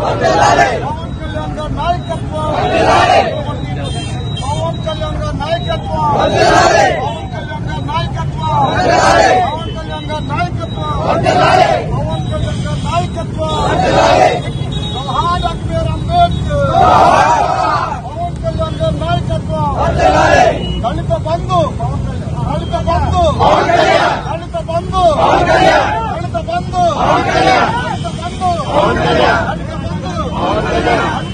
పవన్ కళ్యాణ్ గారి నాయకత్వం పవన్ కళ్యాణ్ గారి నాయకత్వం పవన్ కళ్యాణ్ గారి నాయకత్వం పవన్ కళ్యాణ్ గారి నాయకత్వం పవన్ కళ్యాణ్ గారి నాయకత్వం జవహర్ అక్బర్ అంబేద్కర్ పవన్ కళ్యాణ్ గారి నాయకత్వం దళిత బంధు దళిత బంధు దళిత బంధు దళిత బంధు దళిత బంధు దళిత బంధు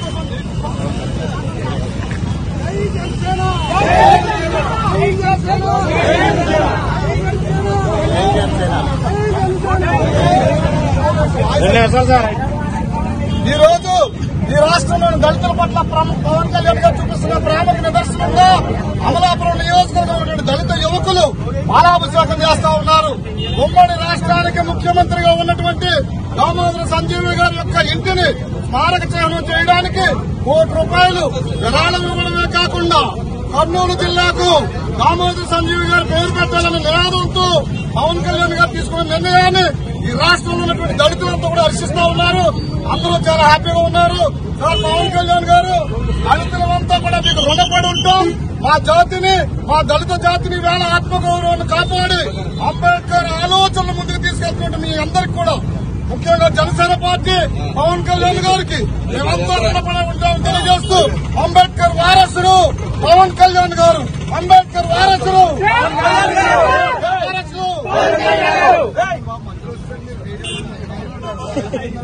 ఈ రోజు ఈ రాష్ట్రంలోని దళితుల పట్ల ప్రమ- పవన్ కళ్యాణ్ గారు చూపిస్తున్న ప్రేమకు నిదర్శనంగా అమలాపురం నియోజకవర్గంలో ఉన్నటువంటి దళిత యువకులు మాలాభిషేకం చేస్తా ఉన్నారు ఉమ్మడి రాష్ట్రానికి ముఖ్యమంత్రిగా ఉన్నటువంటి దామోదర సంజీవి గారి యొక్క ఇంటిని స్మారక చిహ్నం చేయడానికి కోటి రూపాయలు విరాళం ఇవ్వడమే కాకుండా కర్నూలు జిల్లాకు దామోదర సంజీవి గారి పేరు పెట్టాలన్న నినాదంతో పవన్ కళ్యాణ్ గారు తీసుకున్న నిర్ణయాన్ని ఈ రాష్ట్రంలో ఉన్నటువంటి దళితులంతా కూడా హర్షిస్తా ఉన్నారు అందరూ చాలా హ్యాపీగా ఉన్నారు సార్ పవన్ కళ్యాణ్ గారు దళితులంతా కూడా మీకు రుణపడి ఉంటాం మా జాతిని మా దళిత జాతిని వేళ ఆత్మగౌరవాన్ని కాపాడి అంబేద్కర్ ఆలోచనలు ముందుకు తీసుకెళ్తున్నట్టు మీ అందరికి కూడా ముఖ్యంగా జనసేన పార్టీ పవన్ కళ్యాణ్ గారికి మేమంతా రుణపడి ఉంటాం తెలియజేస్తూ అంబేద్కర్ వారసుడు పవన్ కళ్యాణ్ గారు అంబేద్కర్ వారసుడు వారసుడు